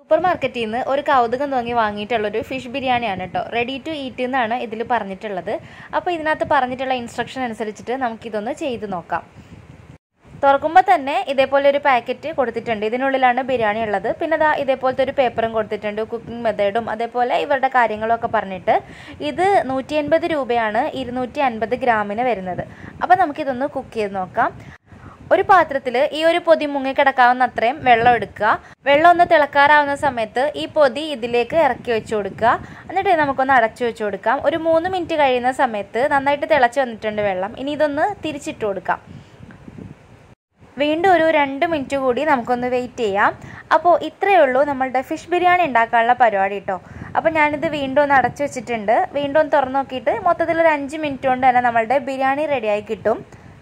super മാർക്കറ്റിൽ നിന്ന് ഒരു കൗതുകം തോന്നി വാങ്ങിയിട്ടുള്ളൊരു ഫിഷ് ബിരിയാണിയാണ് കേട്ടോ റെഡി ടു ഈറ്റ് എന്നാണ് ഇതിൽ പറഞ്ഞിട്ടുള്ളത് അപ്പോൾ ഇതിനകത്ത് പറഞ്ഞിട്ടുള്ള ഇൻസ്ട്രക്ഷൻ അനുസരിച്ചിട്ട് നമുക്കിതൊന്ന് ചെയ്ത് നോക്കാം തുറക്കുമ്പോൾ തന്നെ ഇതേപോലെ ഒരു പാക്കറ്റ് കൊടുത്തിട്ടുണ്ട് ഇതിനുള്ളിലാണ് ബിരിയാണി ഉള്ളത് പിന്നെ ദാ ഇതേപോലത്തെ ഒരു പേപ്പറും കൊടുത്തിട്ടുണ്ട് കുക്കിംഗ് മെത്തേഡും അതേപോലെ ഇവരുടെ കാര്യങ്ങളും ഒക്കെ പറഞ്ഞിട്ട് ഇത് നൂറ്റി എൺപത് രൂപയാണ് ഇരുന്നൂറ്റി അൻപത് ഗ്രാമിന് വരുന്നത് അപ്പോൾ നമുക്കിതൊന്ന് കുക്ക് ചെയ്ത് നോക്കാം ഒരു പാത്രത്തിൽ ഈ ഒരു പൊതി മുങ്ങിക്കിടക്കാവുന്ന അത്രയും വെള്ളം എടുക്കുക വെള്ളം ഒന്ന് തിളക്കാറാവുന്ന സമയത്ത് ഈ പൊതി ഇതിലേക്ക് ഇറക്കി വെച്ച് കൊടുക്കുക എന്നിട്ട് നമുക്കൊന്ന് അടച്ചു വെച്ച് കൊടുക്കാം ഒരു മൂന്ന് മിനിറ്റ് കഴിയുന്ന സമയത്ത് നന്നായിട്ട് തിളച്ച് വന്നിട്ടുണ്ട് വെള്ളം ഇനി ഇതൊന്ന് തിരിച്ചിട്ട് കൊടുക്കാം വീണ്ടും ഒരു രണ്ട് മിനിറ്റ് കൂടി നമുക്കൊന്ന് വെയിറ്റ് ചെയ്യാം അപ്പോൾ ഇത്രയേ ഉള്ളൂ നമ്മളുടെ ഫിഷ് ബിരിയാണി ഉണ്ടാക്കാനുള്ള പരിപാടി കേട്ടോ അപ്പോൾ ഞാനിത് വീണ്ടും ഒന്ന് അടച്ചു വെച്ചിട്ടുണ്ട് വീണ്ടും ഒന്ന് തുറന്നു നോക്കിയിട്ട് മൊത്തത്തിൽ ഒരു അഞ്ച് മിനിറ്റ് കൊണ്ട് തന്നെ നമ്മളുടെ ബിരിയാണി റെഡിയായി കിട്ടും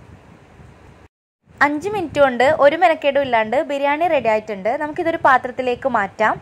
അഞ്ച് മിനിറ്റ് കൊണ്ട് ഒരു മെനക്കേടും ഇല്ലാണ്ട് ബിരിയാണി റെഡി ആയിട്ടുണ്ട് നമുക്കിതൊരു പാത്രത്തിലേക്ക് മാറ്റാം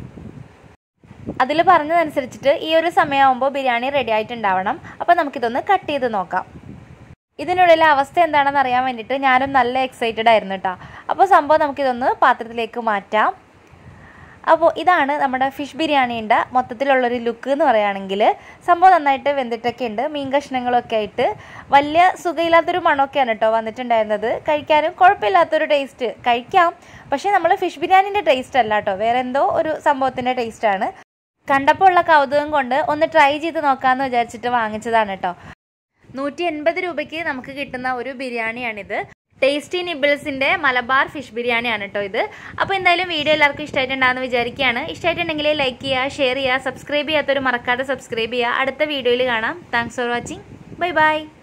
അതിൽ പറഞ്ഞതനുസരിച്ചിട്ട് ഈ ഒരു സമയമാകുമ്പോൾ ബിരിയാണി റെഡി ആയിട്ടുണ്ടാവണം അപ്പോൾ നമുക്കിതൊന്ന് കട്ട് ചെയ്ത് നോക്കാം ഇതിനുള്ളിലെ അവസ്ഥ എന്താണെന്ന് അറിയാൻ വേണ്ടിയിട്ട് ഞാനും നല്ല എക്സൈറ്റഡ് ആയിരുന്നു കേട്ടോ അപ്പോൾ സംഭവം നമുക്കിതൊന്ന് പാത്രത്തിലേക്ക് മാറ്റാം അപ്പോൾ ഇതാണ് നമ്മുടെ ഫിഷ് ബിരിയാണിയുടെ മൊത്തത്തിലുള്ളൊരു ലുക്ക് എന്ന് പറയുകയാണെങ്കിൽ സംഭവം നന്നായിട്ട് വെന്തിട്ടൊക്കെ ഉണ്ട് മീൻ കഷ്ണങ്ങളൊക്കെ ആയിട്ട് വലിയ സുഖമില്ലാത്തൊരു മണമൊക്കെയാണ് കേട്ടോ വന്നിട്ടുണ്ടായിരുന്നത് കഴിക്കാനും കുഴപ്പമില്ലാത്തൊരു ടേസ്റ്റ് കഴിക്കാം പക്ഷേ നമ്മൾ ഫിഷ് ബിരിയാണിൻ്റെ ടേസ്റ്റ് അല്ല കേട്ടോ വേറെ എന്തോ ഒരു സംഭവത്തിൻ്റെ ടേസ്റ്റാണ് കണ്ടപ്പോൾ ഉള്ള കൗതുകം കൊണ്ട് ഒന്ന് ട്രൈ ചെയ്ത് നോക്കാമെന്ന് വിചാരിച്ചിട്ട് വാങ്ങിച്ചതാണ് കേട്ടോ നൂറ്റി എൺപത് രൂപയ്ക്ക് നമുക്ക് കിട്ടുന്ന ഒരു ബിരിയാണിയാണിത് ടേസ്റ്റി നിബിൾസിന്റെ മലബാർ ഫിഷ് ബിരിയാണിയാണ് കേട്ടോ ഇത് അപ്പോൾ എന്തായാലും വീഡിയോ എല്ലാവർക്കും ഇഷ്ടമായിട്ടുണ്ടാകുന്ന വിചാരിക്കുകയാണ് ഇഷ്ടമായിട്ടുണ്ടെങ്കിൽ ലൈക്ക് ചെയ്യുക ഷെയർ ചെയ്യുക സബ്സ്ക്രൈബ് ചെയ്യാത്തൊരു മറക്കാതെ സബ്സ്ക്രൈബ് ചെയ്യുക അടുത്ത വീഡിയോയിൽ കാണാം thanks for watching bye by